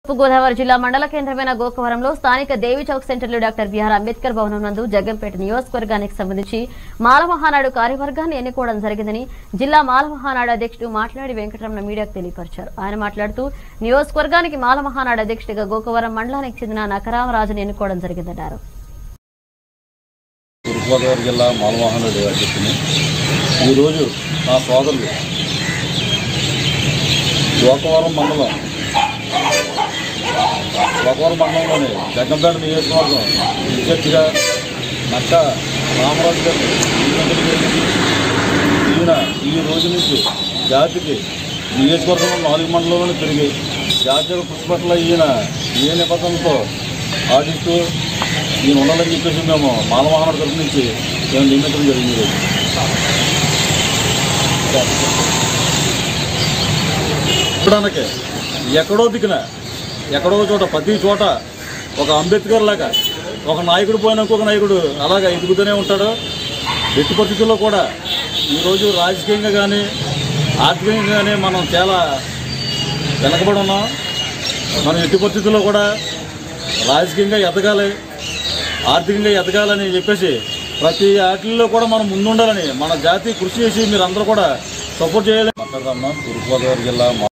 తూర్పుగోదావరి జిల్లా మండల కేంద్రమైన గోకవరంలో స్థానిక దేవి చౌక్ సెంటర్లో డాక్టర్ బిఆర్ అంబేద్కర్ భవనం నందు జగ్గంపేట నియోజకవర్గానికి సంబంధించి మాల మహానాడు కార్యవర్గాన్ని ఎన్నుకోవడం జరిగిందని జిల్లా మాల మహానాడు అధ్యక్షుడు మాట్లాడి వెంకటరమణ మీడియాకు తెలియపరిచారు ఆయన మాట్లాడుతూ నియోజకవర్గానికి మాల మహానాడు అధ్యక్షుడిగా గోకవరం మండలానికి చెందిన నకరామరాజును ఎన్నుకోవడం జరిగిందన్నారు తూర్పుగోదావరి జిల్లా మాలమోహనుడు అధ్యక్షుని ఈరోజు నా సోదరులు గోకవరం మండలం గోకవరం మండలంలోని జగ్గంపేట నియోజకవర్గం ఇన్ఛార్జిగా నక్క రామరాజు గారిని నియమించడం జరిగింది. ఈయన ఈ రోజు నుంచి జాతికి నియోజకవర్గంలో నాలుగు మండలంలోనే తిరిగి జాతీయ కృషి పట్ల ఈయన ఏ నిబంధనలతో ఆడిస్తూ ఈయన ఉండాలని చెప్పేసి మేము మాలమహానాడు తరఫు నుంచి మేము నియమించడం జరిగింది చూడడానికి ఎక్కడో దిక్కున ఎక్కడో చోట ప్రతి చోట ఒక అంబేద్కర్ లాగా ఒక నాయకుడు పోయిన ఇంకొక నాయకుడు అలాగా ఎదుగుతూనే ఉంటాడు ఎట్టి పరిస్థితుల్లో కూడా ఈరోజు రాజకీయంగా కానీ ఆర్థికంగా కానీ మనం చాలా వెనకబడి ఉన్నాం మనం ఎట్టి పరిస్థితుల్లో కూడా రాజకీయంగా ఎదగాలి ఆర్థికంగా ఎదగాలని చెప్పేసి ప్రతి వాటిల్లో కూడా మనం ముందుండాలని మన జాతి కృషి చేసి మీరు అందరూ కూడా సపోర్ట్ చేయాలి మాట్లాడదామా తూర్పుగోదావరి జిల్లా